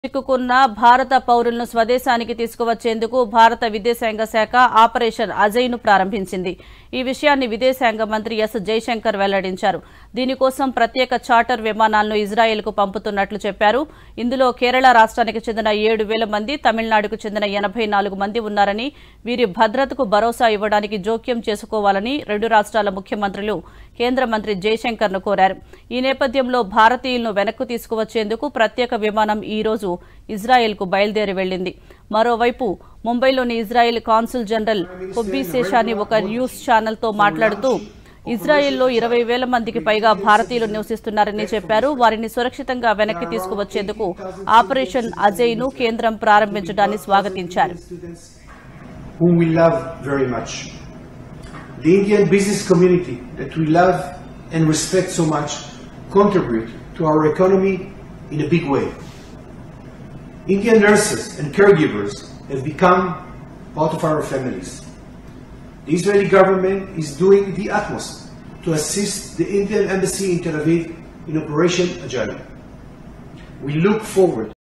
చిక్కుకున్న భారత పౌరులను స్వదేశానికి తీసుకువచ్చేందుకు భారత విదేశాంగ శాఖ ఆపరేషన్ అజయ్ను ప్రారంభించింది ఈ విషయాన్ని విదేశాంగ మంత్రి ఎస్ జైశంకర్ వెల్లడించారు దీనికోసం ప్రత్యేక చార్టర్ విమానాలను ఇజ్రాయెల్కు పంపుతున్నట్లు చెప్పారు ఇందులో కేరళ రాష్ట్రానికి చెందిన ఏడు వేల మంది తమిళనాడుకు చెందిన ఎనభై నాలుగు మంది ఉన్నారని వీరి భద్రతకు భరోసా ఇవ్వడానికి జోక్యం చేసుకోవాలని రెండు రాష్ట్రాల ముఖ్యమంత్రులు కేంద్ర మంత్రి జైశంకర్ను కోరారు ఈ నేపథ్యంలో భారతీయులను వెనక్కు తీసుకువచ్చేందుకు ప్రత్యేక విమానం ఈ రోజు ఇజ్రాయెల్కు బయలుదేరి వెళ్లింది మరోవైపు ముంబైలోని Israel consul general Kobbi Shoshani ఒక న్యూస్ ఛానల్తో మాట్లాడుతూ ఇజ్రాయెల్లో ఇరవై వేల మందికి పైగా భారతీయులు నివసిస్తున్నారని చెప్పారు వారిని సురక్షితంగా వెనక్కి తీసుకువచ్చేందుకు ఆపరేషన్ అజయ్ను కేంద్రం ప్రారంభించడాన్ని స్వాగతించారు students whom we love very much. The Indian business community that we love and respect so much contribute to our economy in a big way. Indian nurses and caregivers have become part of our families. The Israeli government is doing the utmost to assist the Indian embassy in Tel Aviv in Operation Agile. We look forward